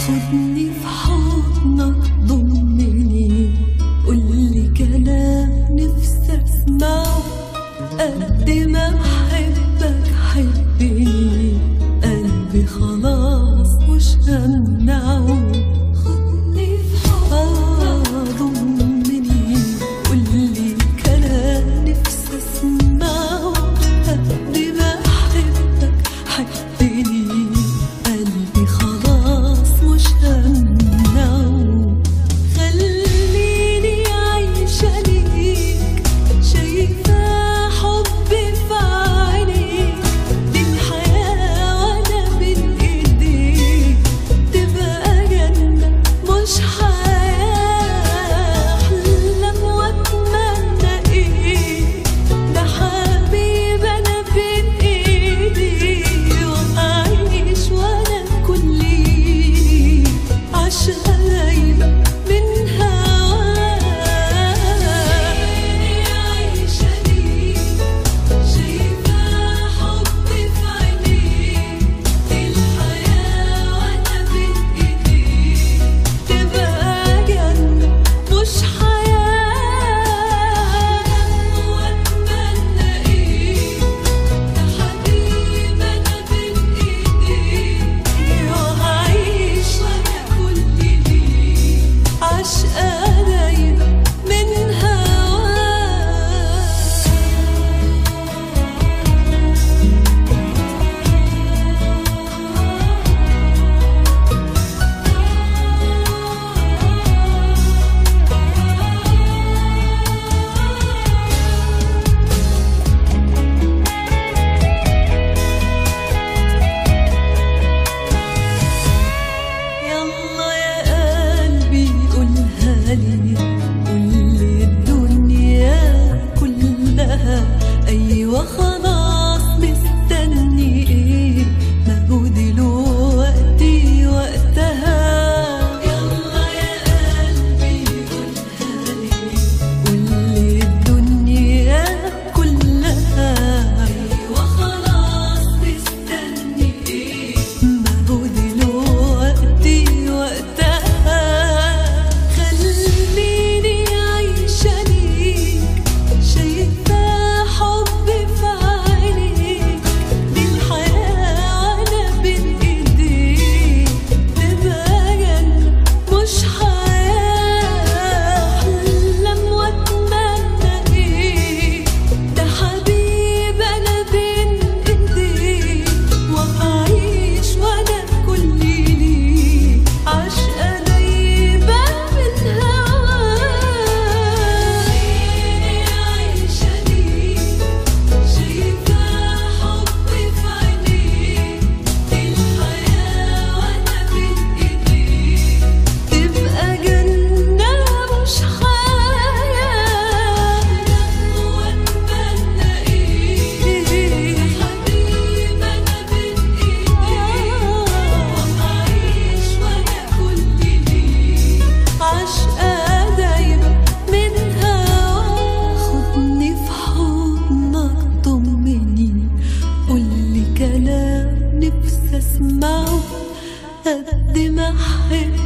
خدني في حضنك ضمني قولي كلام نفسي اسمعه قد ما احبك حبني قلبي خلاص مش همنعه خدني في حضنك ضمني قولي كلام نفسي اسمعه قد ما احبك حبني قلبي خلاص مش همنعه خليني عايشة ليك شايفة حبي في عينيك دي الحياة وأنا بين إيديك تبقى جنة مش حياة أحلم وأتمنى إيه ده حبيب أنا بين إيدي وأعيش وأنا كلي عشقة دايما من هواك عايشة ليك شايفة حبي في عينيك الحياة وأنا بين إيديك تبقى جنة مش حياة وأتمنى إيه ده حبيب أنا بين إيديك وهعيش وأنا كل ليك عشقة دايما من هواك يلا يا قلبي قولها لي قول الدنيا كلها ايوه خلاص مستني ايه ما هو دلوقتي وقتها يلا يا قلبي قولها لي قول الدنيا كلها ايوه خلاص مستني ايه ما هو دلوقتي وقتها خليني عايشة ليك شايفة حبي في عينيك دي الحياة وأنا بين إيديك تبقى جنة مش حياة أحلم وأتمنى إيه ده حبيب أنا بين إيديك وأعيش وأنا كل ليك عشقة دايما من هواك عايشة ليك شايفة حبي في عينيك الحياة وأنا بين إيديك تبقى جنة مش حياة وأتمنى إيه حبيب أنا بين إيديك وأعيش وأنا كل ليك عشقة دايما من هواك خدني في حضنك طمني قولي كلام نفسي اسمعه قد ما احب